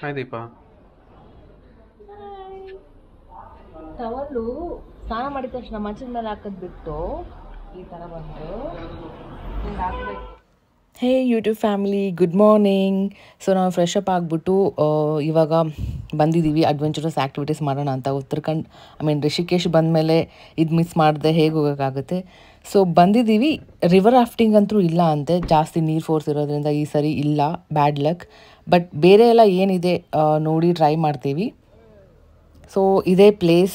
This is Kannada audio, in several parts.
ಹಾಯ್ ದೀಪಾ ಟವಲ್ಲು ಸ್ನಾನ ಮಾಡಿದ ತಕ್ಷಣ ಮಂಚದ ಮೇಲೆ ಹಾಕೋದ್ ಬಿಟ್ಟು ಈ ಥರ ಬಂದು ಹಿಂಗೆ ಹಾಕ್ಬೇಕು hey YouTube family good morning so ನಾವು ಫ್ರೆಶ್ ಅಪ್ ಆಗಿಬಿಟ್ಟು ಇವಾಗ ಬಂದಿದ್ದೀವಿ ಅಡ್ವೆಂಚರಸ್ ಆ್ಯಕ್ಟಿವಿಟೀಸ್ ಮಾಡೋಣ ಅಂತ ಉತ್ತರಾಖಂಡ್ ಐ ಮೀನ್ ರಿಷಿಕೇಶ್ ಬಂದಮೇಲೆ ಇದು ಮಿಸ್ ಮಾಡದೆ ಹೇಗೆ ಹೋಗೋಕ್ಕಾಗುತ್ತೆ ಸೊ ಬಂದಿದ್ದೀವಿ ರಿವರ್ ರಾಫ್ಟಿಂಗ್ ಅಂತೂ ಇಲ್ಲ ಅಂತೆ ಜಾಸ್ತಿ ನೀರು ಫೋರ್ಸ್ ಇರೋದ್ರಿಂದ ಈ ಸರಿ ಇಲ್ಲ ಬ್ಯಾಡ್ ಲಕ್ ಬಟ್ ಬೇರೆ ಎಲ್ಲ ಏನಿದೆ ಆ, ನೋಡಿ ಟ್ರೈ ಮಾಡ್ತೀವಿ ಸೊ ಇದೇ ಪ್ಲೇಸ್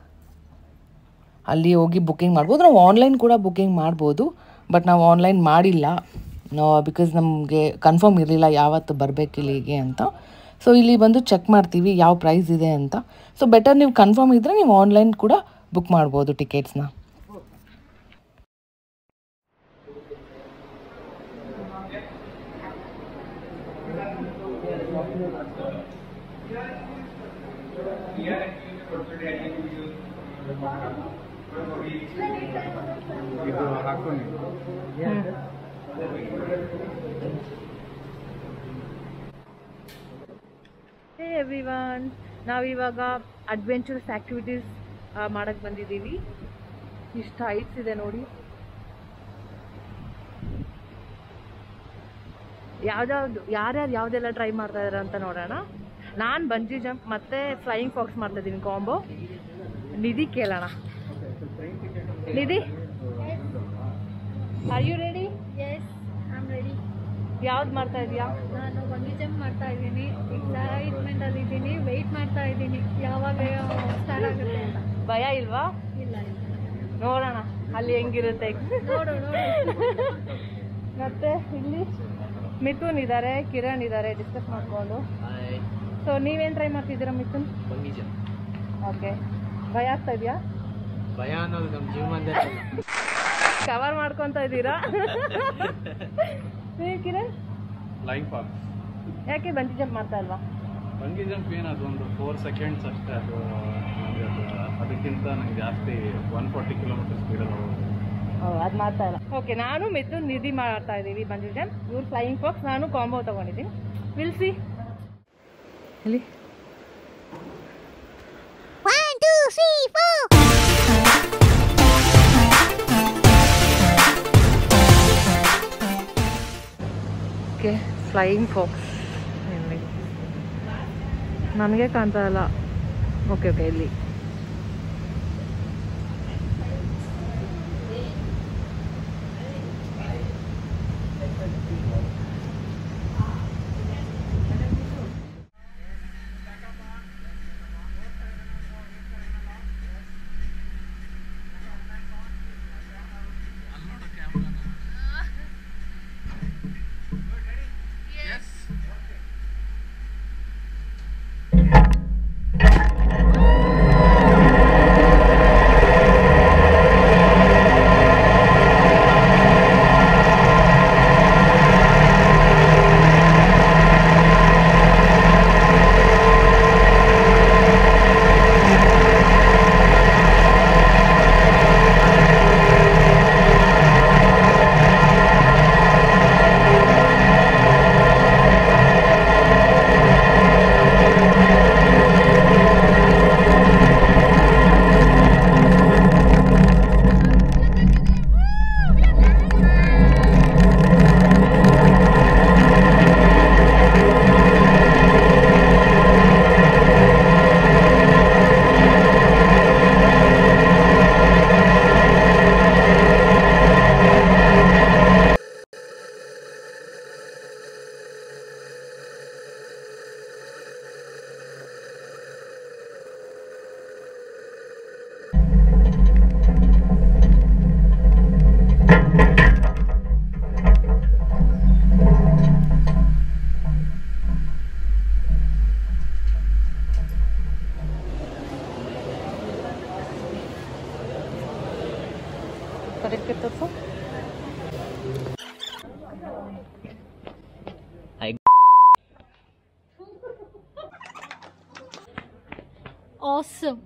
ಅಲ್ಲಿ ಹೋಗಿ ಬುಕ್ಕಿಂಗ್ ಮಾಡ್ಬೋದು ನಾವು ಆನ್ಲೈನ್ ಕೂಡ ಬುಕ್ಕಿಂಗ್ ಮಾಡ್ಬೋದು ಬಟ್ ನಾವು ಆನ್ಲೈನ್ ಮಾಡಿಲ್ಲ ಬಿಕಾಸ್ ನಮಗೆ ಕನ್ಫರ್ಮ್ ಇರಲಿಲ್ಲ ಯಾವತ್ತು ಬರಬೇಕು ಇಲ್ಲಿಗೆ ಅಂತ ಸೊ ಇಲ್ಲಿ ಬಂದು ಚೆಕ್ ಮಾಡ್ತೀವಿ ಯಾವ ಪ್ರೈಸ್ ಇದೆ ಅಂತ ಸೊ ಬೆಟರ್ ನೀವು ಕನ್ಫರ್ಮ್ ಇದ್ದರೆ ನೀವು ಆನ್ಲೈನ್ ಕೂಡ ಬುಕ್ ಮಾಡ್ಬೋದು ಟಿಕೆಟ್ಸ್ನ ಇದು ಹಾಕೊಂಡು ಹೇ ಎವ್ರಿವನ್ ನಾವಿವಾಗ ಅಡ್ವೆಂಚರಸ್ ಆ್ಯಕ್ಟಿವಿಟೀಸ್ ಮಾಡಕ್ಕೆ ಬಂದಿದ್ದೀವಿ ಇಷ್ಟು ಹೈಟ್ಸ್ ಇದೆ ನೋಡಿ ಯಾವ್ದಾವ್ದು ಯಾರ್ಯಾರು ಯಾವುದೆಲ್ಲ ಟ್ರೈ ಮಾಡ್ತಾ ಇದಾರೆ ಅಂತ ನೋಡೋಣ ನಾನು ಬಂಜಿ ಜಂಪ್ ಮತ್ತೆ ಫ್ಲೈಯಿಂಗ್ ಫಾಕ್ಸ್ ಮಾಡ್ತಾ ಇದ್ದೀನಿ ಕಾಂಬೋ ನಿಧಿ ಕೇಳೋಣ Nidhi are you ready yes I'm ready ಯಾವ್ದು ಮಾಡ್ತಾ ಇದೀಯಾ ನಾನು ಬಂಗಿ ಜಂಪ್ ಮಾಡ್ತಾ ಇದ್ದೀನಿ ಎಕ್ಸೈಟ್ಮೆಂಟ್ ಅಲ್ಲಿ ಇದ್ದೀನಿ ವೆಯ್ಟ್ ಮಾಡ್ತಾ ಇದ್ದೀನಿ ಯಾವಾಗ ಸ್ಟಾರ್ಟ್ ಆಗುತ್ತೆ ಅಂತ ಭಯ ಇಲ್ವಾ ಇಲ್ಲ ಇಲ್ಲ ನೋಡೋಣ ಅಲ್ಲಿ ಹೆಂಗಿರುತ್ತೆ ನೋಡು ನೋಡು ಮತ್ತೆ ಇಲ್ಲಿ ಮಿಥುನ್ ಇದ್ದಾರೆ ಕಿರಣ್ ಇದ್ದಾರೆ ಡಿಸ್ಕಸ್ ಮಾಡ್ಕೊಂಡು ಸೊ ನೀವೇನ್ ಟ್ರೈ ಮಾಡ್ತಿದ್ದೀರಾ ಮಿಥುನ್ ಓಕೆ ಭಯ ಆಗ್ತಾ ಇದೆಯಾ ಭಯ ಅನ್ನೋದು ನಮ್ಮ ಜೀವನದಲ್ಲಿ ಕವರ್ ಮಾಡ್ಕೊಂತ ಇದ್ದೀರಾ ನೀವು ಕಿರಣ್ ಲೈಫ್ ಪಾಕ್ ಯಾಕೆ ಬಂಜಿ ಜಂಪ್ ಮಾಡ್ತಾ ಇಲ್ವಾ ಬಂಗಿ ಜಂಪ್ ಏನು ಅದೊಂದು ಫೋರ್ ಸೆಕೆಂಡ್ಸ್ ಅಷ್ಟೇ ಅದು ನನಗೆ ಅದು ಅದಕ್ಕಿಂತ ನಂಗೆ ಜಾಸ್ತಿ ಒನ್ ಫಾರ್ಟಿ ಕಿಲೋಮೀಟರ್ ಸ್ಪೀಡಲ್ಲಿ ಹೋಗೋದು ಅದು ಮಾಡ್ತಾ ಇಲ್ಲ ಓಕೆ ನಾನು ಮಿಥುನ್ ನಿಧಿ ಮಾಡ್ತಾ ಇದ್ದೀವಿ ಬಂಜಿ ಜಂಪ್ ಇವ್ರು ಫ್ಲೈಯಿಂಗ್ ಫಾಕ್ಸ್ ನಾನು ಕಾಂಬೋ ತಗೊಂಡಿದ್ದೀನಿ ವಿಲ್ ಸಿ ಇಲ್ಲಿ ಓಕೆ ಫ್ಲೈಯಿಂಗ್ ಫಾಕ್ಸ್ ನನಗೆ ಕಾಣ್ತಾ ಇಲ್ಲ ಓಕೆ ಓಕೆ ಇಲ್ಲಿ ಕರೆಕ್ಟ್ ತೋರಿಸು awesome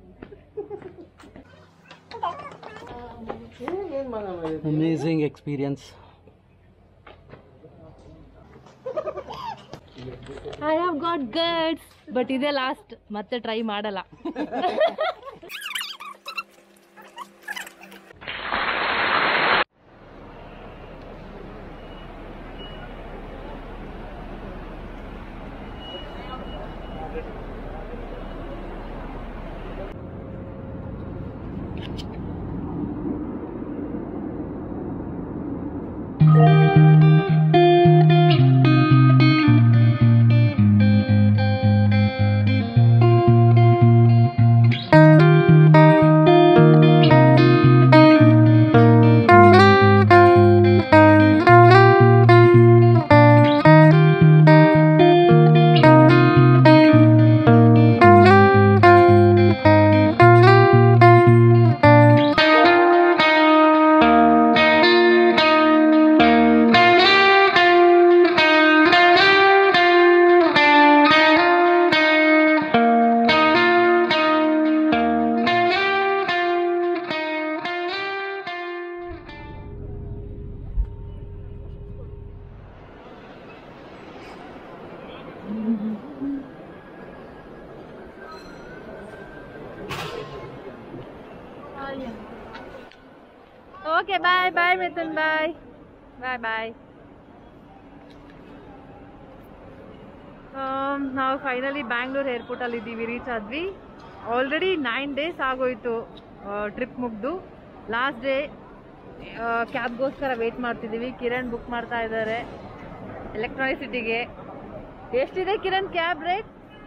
amazing experience I have got guts but ಇದೇ ಲಾಸ್ಟ್ ಮತ್ತೆ ಟ್ರೈ ಮಾಡಲ್ಲ okay bye bye Mithun bye bye bye ನಾವು ಫೈನಲಿ ಬ್ಯಾಂಗ್ಳೂರ್ ಏರ್ಪೋರ್ಟಲ್ಲಿ ಇದ್ದೀವಿ ರೀಚ್ ಆದ್ವಿ ಆಲ್ರೆಡಿ ನೈನ್ ಡೇಸ್ ಆಗೋಯ್ತು ಟ್ರಿಪ್ ಮುಗ್ದು ಲಾಸ್ಟ್ ಡೇ ಕ್ಯಾಬ್ಗೋಸ್ಕರ ವೇಟ್ ಮಾಡ್ತಿದ್ದೀವಿ ಕಿರಣ್ ಬುಕ್ ಮಾಡ್ತಾ ಇದ್ದಾರೆ ಎಲೆಕ್ಟ್ರಾನಿಕ್ ಸಿಟಿಗೆ ಎಷ್ಟಿದೆ ಕಿರಣ್ ಕ್ಯಾಬ್ ರೇಟ್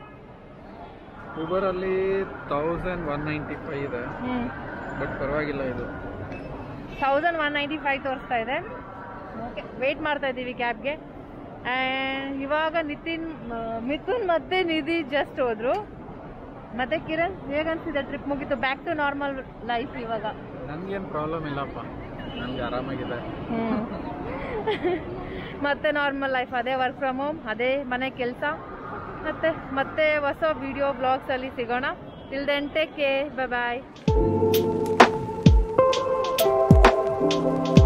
ಊಬರಲ್ಲಿ ತೌಸಂಡ್ ಒನ್ ನೈಂಟಿ ಫೈವ್ ಇದೆ ಹ್ಞೂ ಬಟ್ ಪರವಾಗಿಲ್ಲ ಇದು ತೌಸಂಡ್ ಒನ್ ನೈಂಟಿ ಫೈವ್ ತೋರಿಸ್ತಾ ಇದೆ ಓಕೆ ವೆಯ್ಟ್ ಮಾಡ್ತಾ ಇದ್ದೀವಿ ಕ್ಯಾಬ್ಗೆ ಆ್ಯಂಡ್ ಇವಾಗ ನಿತಿನ್ ಆ, ಮಿಥುನ್ ಮತ್ತೆ ನಿಧಿ ಜಸ್ಟ್ ಹೋದ್ರು ಮತ್ತೆ ಕಿರಣ್ ಹೇಗನ್ಸಿದೆ ಟ್ರಿಪ್ ಮುಗೀತು ಬ್ಯಾಕ್ ಟು ನಾರ್ಮಲ್ ಲೈಫ್ ಇವಾಗ ನನಗೇನು ಪ್ರಾಬ್ಲಮ್ ಇಲ್ಲಪ್ಪ ನನಗೆ ಆರಾಮಾಗಿದೆ ಮತ್ತೆ ನಾರ್ಮಲ್ ಲೈಫ್ ಅದೇ ವರ್ಕ್ ಫ್ರಮ್ ಹೋಮ್ ಅದೇ ಮನೆ ಕೆಲಸ ಮತ್ತೆ ಮತ್ತೆ ಹೊಸ ವಿಡಿಯೋ ಬ್ಲಾಗ್ಸಲ್ಲಿ ಸಿಗೋಣ ಟಿಲ್ ದೆನ್ ಟೇಕ್ ಕೇರ್ ಬಾಯ್